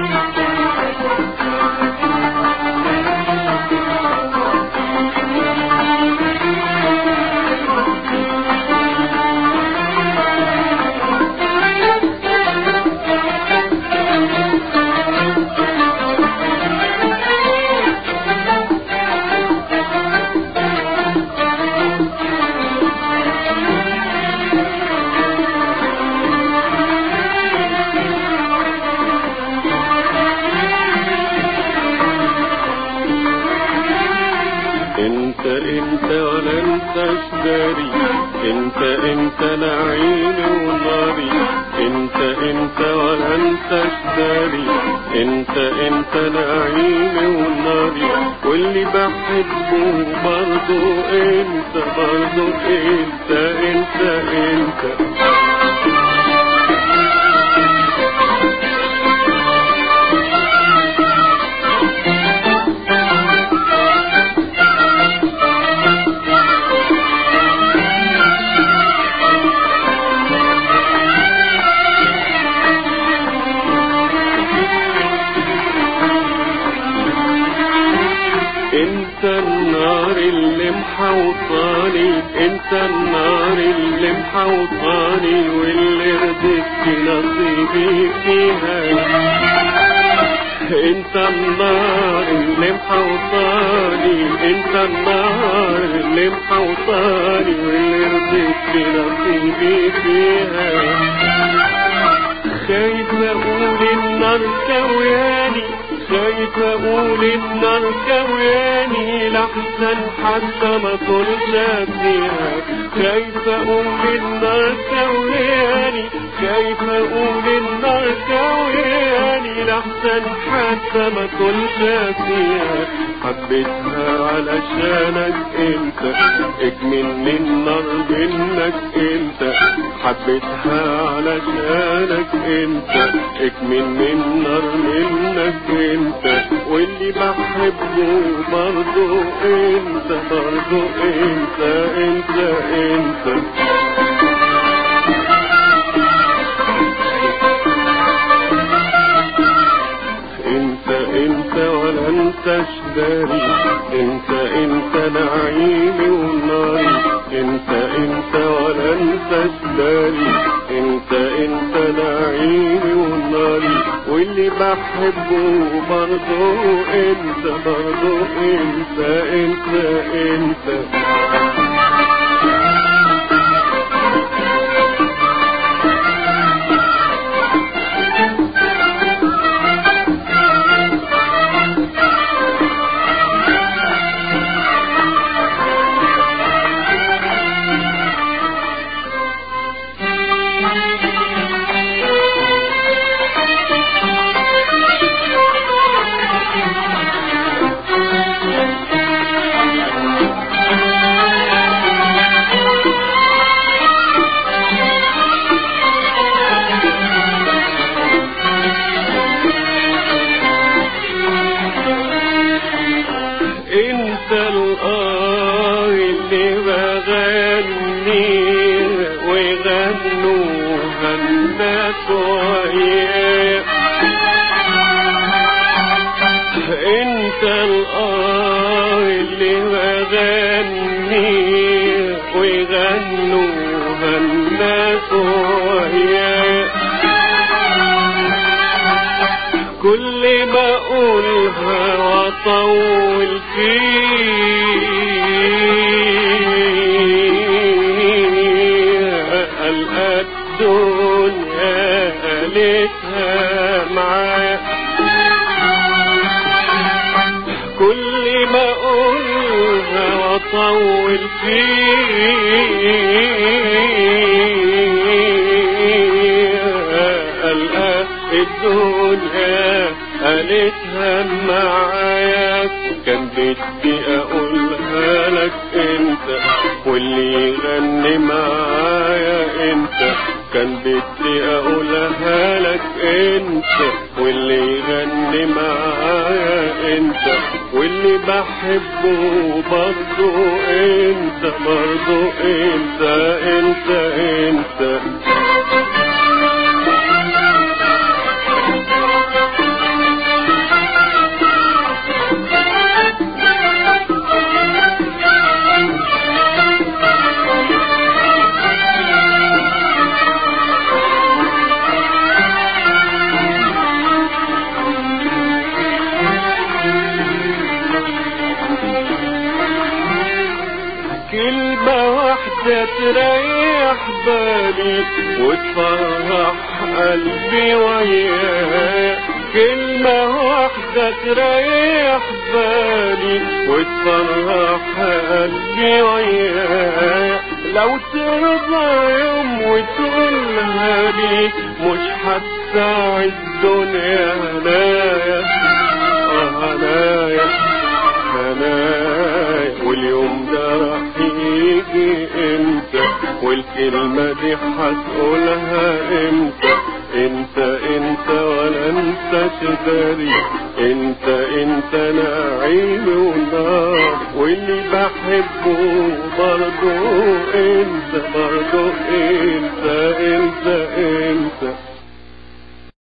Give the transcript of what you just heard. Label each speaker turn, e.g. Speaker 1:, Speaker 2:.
Speaker 1: انت انت ولا انت اشتري انت انت نعيمي وناري انت انت ولا انت اشتري انت انت نعيمي وناري واللي بحبه برضو انت برضو انت انت انت انت النار اللي محوطاني انت النار اللي محوطاني واللي رضيت نصيبي فيها انت النار اللي محوطاني انت النار اللي محوطاني واللي رضيت نصيبي فيها خايف اقول النار كوياني خايف اقول النار كوياني لحسن حتى ما كنت فيها خايف اقول النار كوياني خايف اقول النار كوياني لحسن حتى ما كنت فيها حبيتها علشانك انت اكمل النار منك انت حبيتها علشانك انت اكمل النار منك انت واللي بحبه برضو انت برضو انت انت انت انت انت ولا انت اشداري انت انت نعيمي وناري انت انت ولا انت اشداري انت انت نعيمي وناري واللي بحبه برضو انت برضو انت انت انت, انت الآه اللي بغني ويغنوها الناس وياك انت الآه اللي بغني ويغنوها الناس وياك كل ما اقولها واطول فيها القى الدنيا قالتها معاك كل ما اقولها واطول فيها القى الدنيا قالتها معاك كان بدي اقولها لك انت واللي يغني معايا انت كان بدي اقولها لك انت واللي يغني معايا انت واللي بحبه برضو انت برضو انت انت انت, انت واحدة تريح بالي وتفرح قلبي وياك كلمة واحدة تريح بالي وتفرح قلبي وياك لو ترضى يوم وتقولها لي مش هتساعد الدنيا هنايا آه هنايا هنايا واليوم ده راح يجي امتى والكلمة دي هتقولها امتى انت انت ولا انت تداري انت انت نعيم ونار واللي بحبه برضو انت برضو انت انت انت, انت